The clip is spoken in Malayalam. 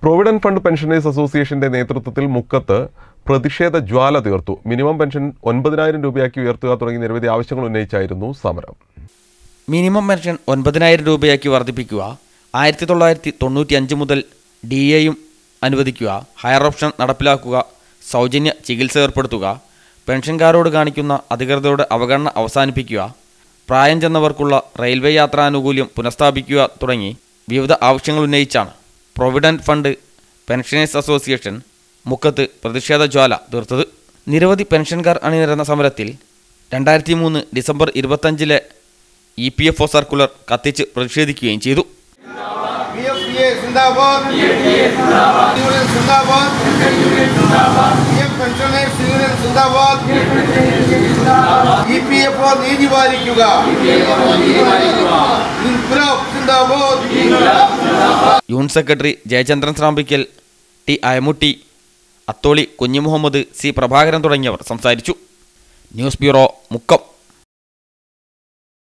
പ്രൊവിഡന്റ് ഫണ്ട് പെൻഷനേഴ്സ് അസോസിയേഷന്റെ നേതൃത്വത്തിൽ മുക്കത്ത് പ്രതിഷേധ ജ്വാല തീർത്തു മിനിമം പെൻഷൻ ഒൻപതിനായിരം രൂപയാക്കി ഉയർത്തുക തുടങ്ങി നിരവധി ആവശ്യങ്ങൾ ഉന്നയിച്ചായിരുന്നു സമരം മിനിമം പെൻഷൻ ഒൻപതിനായിരം രൂപയാക്കി വർദ്ധിപ്പിക്കുക ആയിരത്തി തൊള്ളായിരത്തി തൊണ്ണൂറ്റി അഞ്ച് മുതൽ ഡി എയും അനുവദിക്കുക ഹയർ ഓപ്ഷൻ നടപ്പിലാക്കുക സൗജന്യ ചികിത്സ ഏർപ്പെടുത്തുക പെൻഷൻകാരോട് കാണിക്കുന്ന അധികൃതരുടെ അവഗണന അവസാനിപ്പിക്കുക പ്രായം ചെന്നവർക്കുള്ള റെയിൽവേ യാത്രാനുകൂല്യം പുനഃസ്ഥാപിക്കുക തുടങ്ങി വിവിധ ആവശ്യങ്ങൾ ഉന്നയിച്ചാണ് പ്രൊവിഡന്റ് ഫണ്ട് പെൻഷനേഴ്സ് അസോസിയേഷൻ മുക്കത്ത് പ്രതിഷേധ ജ്വാല തീർത്തത് നിരവധി പെൻഷൻകാർ അണിനിരന്ന സമരത്തിൽ രണ്ടായിരത്തി മൂന്ന് ഡിസംബർ ഇരുപത്തഞ്ചിലെ E P F O circular കത്തിച്ച് പ്രതിഷേധിക്കുകയും ചെയ്തു PFPA जिंदाबाद यूनियन जिंदाबाद PF പെൻഷനേഴ്സ് യൂണിയൻ जिंदाबाद ഇപിഎഫ്ഒ നീതി പാലിക്കുക ഇൻക്ലാബ് സിന്ദാബാദ് unit secretary Jayachandran Srambikkal T Ayamutty Atholi Kunhimuhammad C Prabhakaran തുടങ്ങിയവർ സംസാരിച്ചു ന്യൂസ് ബ്യൂറോ മുക്കം